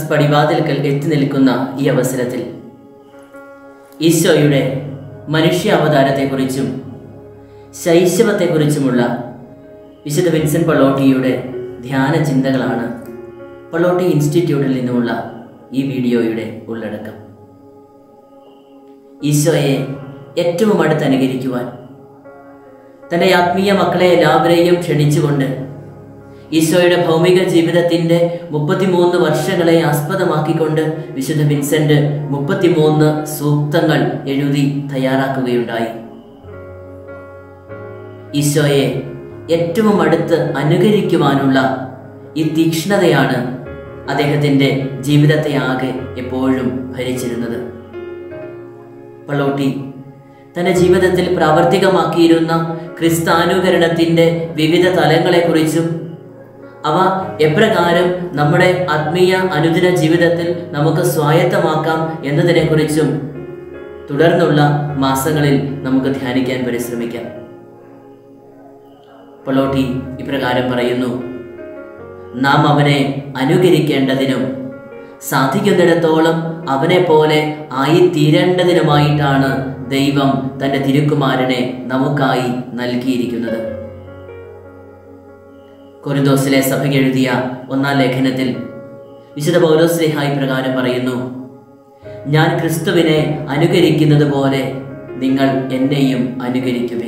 Christmas പടിവാതിൽക്കൽ എത്തി നിൽക്കുന്ന ഈ അവസരത്തിൽ ഈശോയുടെ മനുഷ്യാവതാരത്തെക്കുറിച്ചും ശൈശവത്തെക്കുറിച്ചുമുള്ള വിശുദ്ധ വിൻസെന്റ് പള്ളോട്ടിയുടെ ധ്യാന ചിന്തകളാണ് പള്ളോട്ടി ഇൻസ്റ്റിറ്റ്യൂട്ടിൽ നിന്നുമുള്ള ഈ വീഡിയോയുടെ ഉള്ളടക്കം ഈശോയെ ഏറ്റവും അടുത്ത് അനുകരിക്കുവാൻ തൻ്റെ ആത്മീയ മക്കളെ എല്ലാവരെയും ക്ഷണിച്ചുകൊണ്ട് ഈശോയുടെ ഭൗമിക ജീവിതത്തിൻ്റെ മുപ്പത്തിമൂന്ന് വർഷങ്ങളെ ആസ്പദമാക്കിക്കൊണ്ട് വിശുദ്ധ വിൻസെന്റ് മുപ്പത്തിമൂന്ന് സൂക്തങ്ങൾ എഴുതി തയ്യാറാക്കുകയുണ്ടായി ഈശോയെ ഏറ്റവും അടുത്ത് അനുകരിക്കുവാനുള്ള ഈ തീക്ഷ്ണതയാണ് അദ്ദേഹത്തിൻ്റെ ജീവിതത്തെ ആകെ എപ്പോഴും ഭരിച്ചിരുന്നത് പള്ളോട്ടി തന്റെ ജീവിതത്തിൽ പ്രാവർത്തികമാക്കിയിരുന്ന ക്രിസ്താനുകരണത്തിന്റെ വിവിധ തലങ്ങളെക്കുറിച്ചും അവ എപ്രകാരം നമ്മുടെ ആത്മീയ അനുദിന ജീവിതത്തിൽ നമുക്ക് സ്വായത്തമാക്കാം എന്നതിനെക്കുറിച്ചും തുടർന്നുള്ള മാസങ്ങളിൽ നമുക്ക് ധ്യാനിക്കാൻ പരിശ്രമിക്കാം പള്ളോട്ടി ഇപ്രകാരം പറയുന്നു നാം അവനെ അനുകരിക്കേണ്ടതിനും സാധിക്കുന്നിടത്തോളം അവനെ പോലെ ആയിത്തീരേണ്ടതിനുമായിട്ടാണ് ദൈവം തന്റെ തിരുക്കുമാരനെ നമുക്കായി നൽകിയിരിക്കുന്നത് കൊരിന്തോസിലെ സഭയ്ക്ക് എഴുതിയ ഒന്നാം ലേഖനത്തിൽ വിശുദ്ധ പൗലോസ്ലിഹായി പ്രകാരം പറയുന്നു ഞാൻ ക്രിസ്തുവിനെ അനുകരിക്കുന്നത് പോലെ നിങ്ങൾ എന്നെയും അനുകരിക്കുവിൻ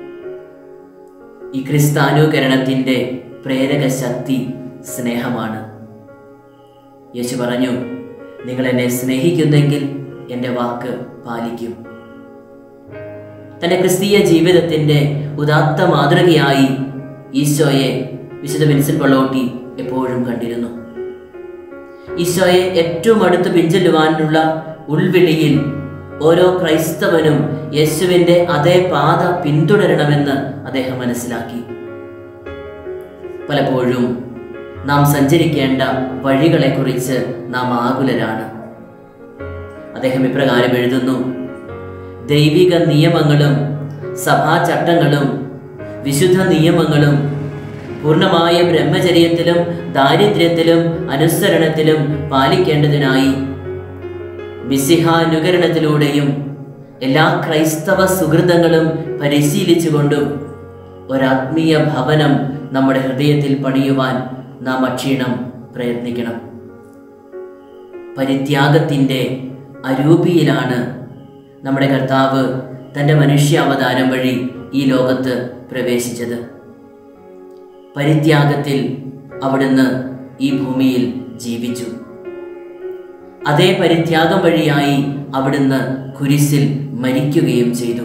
ഈ ക്രിസ്താനുകരണത്തിന്റെ പ്രേരക ശക്തി സ്നേഹമാണ് യേശു പറഞ്ഞു നിങ്ങൾ എന്നെ സ്നേഹിക്കുന്നെങ്കിൽ എൻ്റെ വാക്ക് പാലിക്കും തന്റെ ക്രിസ്തീയ ജീവിതത്തിന്റെ ഉദാത്ത മാതൃകയായി ഈശോയെ വിശുദ്ധ വിൻസെന്റ് പള്ളോട്ടി എപ്പോഴും കണ്ടിരുന്നു ഈശോയെ ഏറ്റവും അടുത്ത് പിഞ്ചെല്ലുവാനുള്ള ഉൾവിളിയിൽ ഓരോ ക്രൈസ്തവനും യേശുവിന്റെ അതേ പാത പിന്തുടരണമെന്ന് അദ്ദേഹം മനസ്സിലാക്കി പലപ്പോഴും നാം സഞ്ചരിക്കേണ്ട വഴികളെക്കുറിച്ച് നാം ആകുലരാണ് അദ്ദേഹം ഇപ്രകാരം എഴുതുന്നു ദൈവിക നിയമങ്ങളും സഭാചട്ടങ്ങളും വിശുദ്ധ നിയമങ്ങളും പൂർണ്ണമായ ബ്രഹ്മചര്യത്തിലും ദാരിദ്ര്യത്തിലും അനുസരണത്തിലും പാലിക്കേണ്ടതിനായി മിസിഹാനുകരണത്തിലൂടെയും എല്ലാ ക്രൈസ്തവ സുഹൃതങ്ങളും പരിശീലിച്ചുകൊണ്ടും ഒരാത്മീയ ഭവനം നമ്മുടെ ഹൃദയത്തിൽ പണിയുവാൻ നാം അക്ഷീണം പ്രയത്നിക്കണം പരിത്യാഗത്തിൻ്റെ അരൂപിയിലാണ് നമ്മുടെ കർത്താവ് തൻ്റെ മനുഷ്യാവതാരം വഴി ഈ ലോകത്ത് പ്രവേശിച്ചത് പരിത്യാഗത്തിൽ അവിടുന്ന് ഈ ഭൂമിയിൽ ജീവിച്ചു അതേ പരിത്യാഗം വഴിയായി അവിടുന്ന് കുരിശിൽ മരിക്കുകയും ചെയ്തു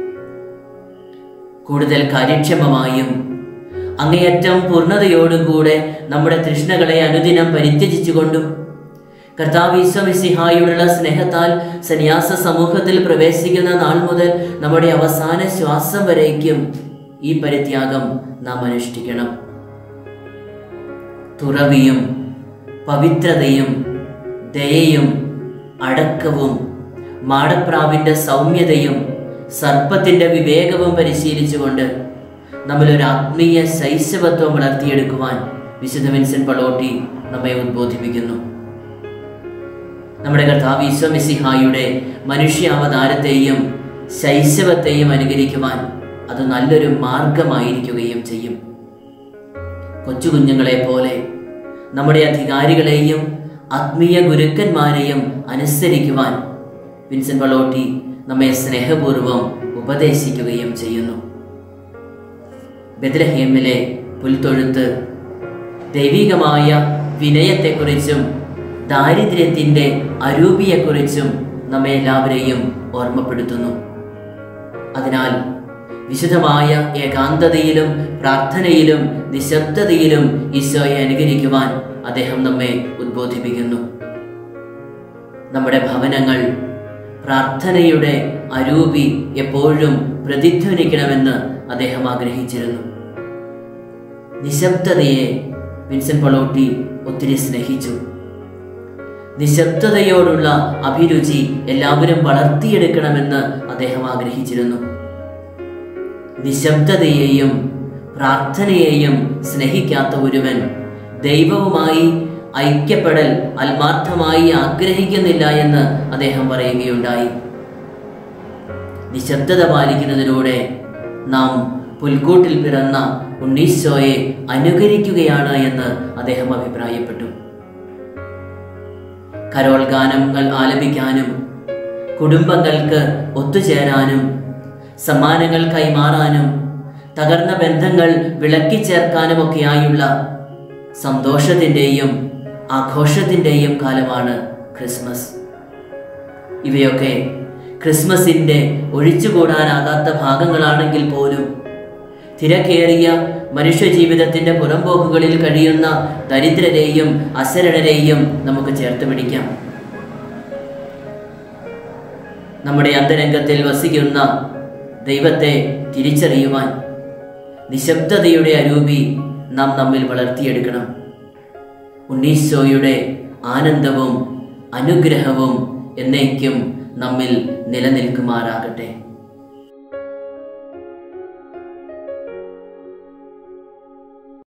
കൂടുതൽ കാര്യക്ഷമമായും അങ്ങേയറ്റം പൂർണ്ണതയോടുകൂടെ നമ്മുടെ തൃഷ്ണകളെ അനുദിനം പരിത്യജിച്ചുകൊണ്ടും കർത്താവ് ഈശ്വമിസിഹായോടുള്ള സ്നേഹത്താൽ സന്യാസ സമൂഹത്തിൽ പ്രവേശിക്കുന്ന നാൾ മുതൽ നമ്മുടെ അവസാന ശ്വാസം വരേക്കും ഈ പരിത്യാഗം നാം അനുഷ്ഠിക്കണം തുറവിയും പവിത്രതയും ദയയും അടക്കവും മാടപ്രാവിൻ്റെ സൗമ്യതയും സർപ്പത്തിൻ്റെ വിവേകവും പരിശീലിച്ചുകൊണ്ട് നമ്മളൊരു ആത്മീയ ശൈശവത്വം വളർത്തിയെടുക്കുവാൻ വിശുദ്ധ വിൻസെന്റ് പളോട്ടി നമ്മെ ഉദ്ബോധിപ്പിക്കുന്നു നമ്മുടെ കർത്താവ് ഈശ്വമിസിഹായുടെ മനുഷ്യാവതാരത്തെയും ശൈശവത്തെയും അനുകരിക്കുവാൻ അത് നല്ലൊരു മാർഗമായിരിക്കുകയും ചെയ്യും കൊച്ചു കുഞ്ഞുങ്ങളെ പോലെ നമ്മുടെ അധികാരികളെയും ആത്മീയ ഗുരുക്കന്മാരെയും അനുസരിക്കുവാൻ വിൻസെന്റ് വളോട്ടി നമ്മെ സ്നേഹപൂർവം ഉപദേശിക്കുകയും ചെയ്യുന്നു ബെദ്രഹേമിലെ പുൽത്തൊഴുത്ത് ദൈവികമായ വിനയത്തെക്കുറിച്ചും ദാരിദ്ര്യത്തിൻ്റെ അരൂപിയെക്കുറിച്ചും നമ്മെ എല്ലാവരെയും ഓർമ്മപ്പെടുത്തുന്നു അതിനാൽ വിശുദ്ധമായ ഏകാന്തതയിലും പ്രാർത്ഥനയിലും നിശബ്ദതയിലും ഈശോയെ അനുകരിക്കുവാൻ അദ്ദേഹം നമ്മെ ഉദ്ബോധിപ്പിക്കുന്നു നമ്മുടെ ഭവനങ്ങൾ പ്രാർത്ഥനയുടെ അരൂപി എപ്പോഴും പ്രതിധ്വനിക്കണമെന്ന് അദ്ദേഹം ആഗ്രഹിച്ചിരുന്നു നിശബ്ദതയെ വിൻസെന്റ് പളോട്ടി ഒത്തിരി സ്നേഹിച്ചു നിശബ്ദതയോടുള്ള അഭിരുചി എല്ലാവരും വളർത്തിയെടുക്കണമെന്ന് അദ്ദേഹം ആഗ്രഹിച്ചിരുന്നു നിശബ്ദതയെയും പ്രാർത്ഥനയെയും സ്നേഹിക്കാത്ത ഒരുവൻ ദൈവവുമായി ഐക്യപ്പെടൽ ആത്മാർത്ഥമായി ആഗ്രഹിക്കുന്നില്ല എന്ന് അദ്ദേഹം പറയുകയുണ്ടായി നിശബ്ദത പാലിക്കുന്നതിലൂടെ നാം പുൽക്കൂട്ടിൽ പിറന്ന ഉണ്ണീശോയെ അനുകരിക്കുകയാണ് എന്ന് അദ്ദേഹം അഭിപ്രായപ്പെട്ടു കരോൾ ഗാനങ്ങൾ ആലപിക്കാനും കുടുംബങ്ങൾക്ക് ഒത്തുചേരാനും സമ്മാനങ്ങൾ കൈമാറാനും തകർന്ന ബന്ധങ്ങൾ വിളക്കിച്ചേർക്കാനുമൊക്കെയായുള്ള സന്തോഷത്തിൻ്റെയും ആഘോഷത്തിൻ്റെയും കാലമാണ് ക്രിസ്മസ് ഇവയൊക്കെ ക്രിസ്മസിൻ്റെ ഒഴിച്ചുകൂടാനാകാത്ത ഭാഗങ്ങളാണെങ്കിൽ പോലും തിരക്കേറിയ മനുഷ്യജീവിതത്തിൻ്റെ പുറംപോക്കുകളിൽ കഴിയുന്ന ദരിദ്രരെയും അശരണരെയും നമുക്ക് ചേർത്ത് പിടിക്കാം നമ്മുടെ അന്തരംഗത്തിൽ വസിക്കുന്ന ദൈവത്തെ തിരിച്ചറിയുവാൻ നിശബ്ദതയുടെ അരൂപി നാം നമ്മിൽ വളർത്തിയെടുക്കണം ഉണ്ണീശോയുടെ ആനന്ദവും അനുഗ്രഹവും എന്നേക്കും നമ്മിൽ നിലനിൽക്കുമാറാകട്ടെ